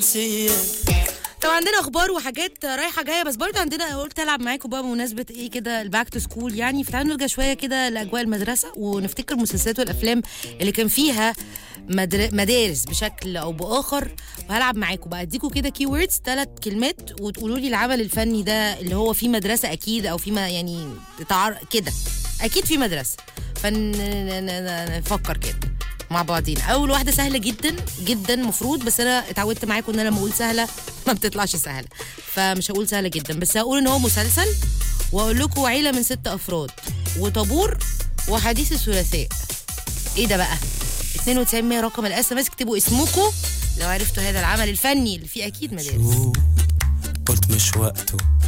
طبعا عندنا اخبار وحاجات رايحه جايه بس برضه عندنا قلت العب معاكم بقى بمناسبه ايه كده الباك تو سكول يعني فتعالوا نرجع شويه كده لاجواء المدرسه ونفتكر المسلسلات والافلام اللي كان فيها مدر... مدارس بشكل او باخر وهلعب معاكم بقى اديكم كده كي ووردز ثلاث كلمات وتقولوا لي العمل الفني ده اللي هو فيه مدرسه اكيد او فيه ما يعني تعر... كده اكيد في مدرسه فنفكر كده مع بعضين اول واحده سهله جدا جدا مفروض بس انا اتعودت معاكم ان انا لما اقول سهله ما بتطلعش سهله فمش هقول سهله جدا بس هقول ان هو مسلسل واقول لكم عيله من ست افراد وطابور وحديث الثلاثاء ايه ده بقى 92 100 رقم الاس ام اس اكتبوا اسمكم لو عرفتوا هذا العمل الفني اللي فيه اكيد مدارس شو قلت مش وقته